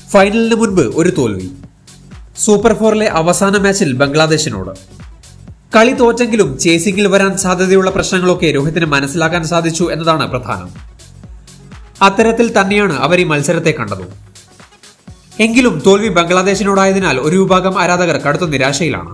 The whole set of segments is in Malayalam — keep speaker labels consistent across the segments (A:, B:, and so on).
A: ഫൈനലിന് മുൻപ് ഒരു തോൽവി സൂപ്പർ ഫോറിലെ അവസാന മാച്ചിൽ ബംഗ്ലാദേശിനോട് കളി തോറ്റെങ്കിലും ചേസിംഗിൽ വരാൻ സാധ്യതയുള്ള പ്രശ്നങ്ങളൊക്കെ രോഹിത്തിന് മനസ്സിലാക്കാൻ സാധിച്ചു എന്നതാണ് പ്രധാനം അത്തരത്തിൽ തന്നെയാണ് അവർ ഈ മത്സരത്തെ കണ്ടതും എങ്കിലും തോൽവി ബംഗ്ലാദേശിനോടായതിനാൽ ഒരു വിഭാഗം ആരാധകർ കടുത്ത നിരാശയിലാണ്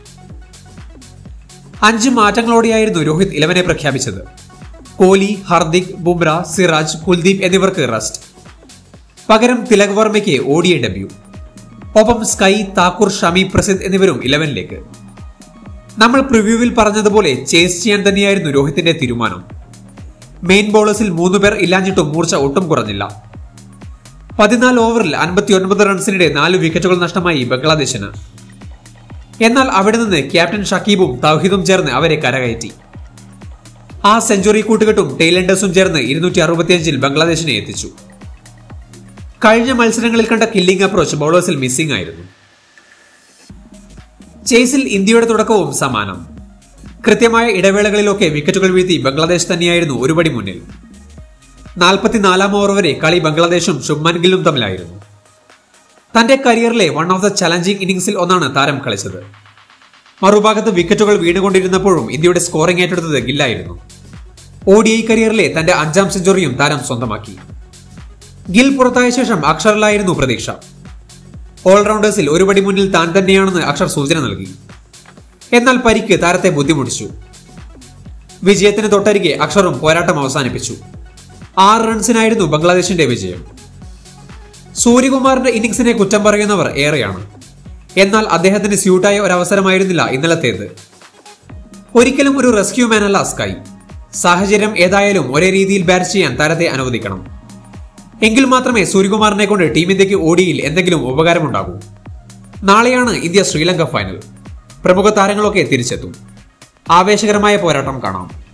A: അഞ്ച് മാറ്റങ്ങളോടെയായിരുന്നു രോഹിത് ഇലവനെ പ്രഖ്യാപിച്ചത് കോഹ്ലി ഹർദിക് ബുംറ സിറാജ് കുൽദീപ് എന്നിവർക്ക് റെസ്റ്റ് പകരം തിലക് വർമ്മയ്ക്ക് ഓഡിയ ഡെബ്യൂ ഒപ്പം സ്കൈ താക്കൂർ ഷമി പ്രസിദ് എന്നിവരും ഇലവനിലേക്ക് നമ്മൾ പ്രിവ്യൂവിൽ പറഞ്ഞതുപോലെ ചേസ് ചെയ്യാൻ തന്നെയായിരുന്നു രോഹിത്തിന്റെ തീരുമാനം മെയിൻ ബോളേഴ്സിൽ മൂന്ന് പേർ ഇല്ലാഞ്ഞിട്ടും മൂർച്ച ഒട്ടും കുറഞ്ഞില്ല പതിനാല് ഓവറിൽ അൻപത്തിയൊൻപത് റൺസിനിടെ നാല് വിക്കറ്റുകൾ നഷ്ടമായി ബംഗ്ലാദേശിന് എന്നാൽ അവിടെ നിന്ന് ക്യാപ്റ്റൻ ഷക്കീബും തൗഹീദും ചേർന്ന് അവരെ കരകയറ്റി ആ സെഞ്ചുറി കൂട്ടുകെട്ടും ടെയിലൻഡേഴ്സും ചേർന്ന് ഇരുന്നൂറ്റി അറുപത്തിയഞ്ചിൽ ബംഗ്ലാദേശിനെ എത്തിച്ചു കഴിഞ്ഞ മത്സരങ്ങളിൽ കണ്ട കില്ലിംഗ് അപ്രോച്ച് ബൗളേഴ്സിൽ മിസ്സിംഗ് ആയിരുന്നു ചേസിൽ ഇന്ത്യയുടെ തുടക്കവും സമാനം കൃത്യമായ ഇടവേളകളിലൊക്കെ വിക്കറ്റുകൾ വീഴ്ത്തി ബംഗ്ലാദേശ് തന്നെയായിരുന്നു ഒരുപടി മുന്നിൽ നാൽപ്പത്തിനാലാം ഓവർ വരെ കളി ബംഗ്ലാദേശും ശുഭ്മാൻ ഗില്ലും തമ്മിലായിരുന്നു തന്റെ കരിയറിലെ വൺ ഓഫ് ദ ചലഞ്ചിങ് ഇന്നിംഗ്സിൽ ഒന്നാണ് താരം കളിച്ചത് മറുഭാഗത്ത് വിക്കറ്റുകൾ വീണുകൊണ്ടിരുന്നപ്പോഴും ഇന്ത്യയുടെ സ്കോറിംഗ് ഏറ്റെടുത്തത് ഗില്ലായിരുന്നു ഒ ഡി ഐ കരിയറിലെ തന്റെ അഞ്ചാം സെഞ്ചുറിയും താരം സ്വന്തമാക്കി ഗിൽ പുറത്തായ ശേഷം അക്ഷറിലായിരുന്നു പ്രതീക്ഷ ഓൾറൗണ്ടേഴ്സിൽ ഒരുപടി മുന്നിൽ താൻ തന്നെയാണെന്ന് അക്ഷർ സൂചന നൽകി എന്നാൽ പരിക്ക് താരത്തെ ബുദ്ധിമുട്ടിച്ചു വിജയത്തിന് തൊട്ടരികെ അക്ഷറും പോരാട്ടം അവസാനിപ്പിച്ചു ആറ് റൺസിനായിരുന്നു ബംഗ്ലാദേശിന്റെ വിജയം സൂര്യകുമാറിന്റെ ഇന്നിംഗ്സിനെ കുറ്റം പറയുന്നവർ ഏറെയാണ് എന്നാൽ അദ്ദേഹത്തിന് സ്യൂട്ടായ ഒരു അവസരമായിരുന്നില്ല ഇന്നലത്തേത് ഒരിക്കലും ഒരു റെസ്ക്യൂ മാനല്ല സ്കൈ സാഹചര്യം ഏതായാലും ഒരേ രീതിയിൽ ബാറ്റ് ചെയ്യാൻ താരത്തെ അനുവദിക്കണം എങ്കിൽ മാത്രമേ സൂര്യകുമാറിനെ കൊണ്ട് ടീം ഇന്ത്യക്ക് ഓടിയിൽ എന്തെങ്കിലും ഉപകാരമുണ്ടാകൂ നാളെയാണ് ഇന്ത്യ ശ്രീലങ്ക ഫൈനൽ പ്രമുഖ താരങ്ങളൊക്കെ തിരിച്ചെത്തും ആവേശകരമായ പോരാട്ടം കാണാം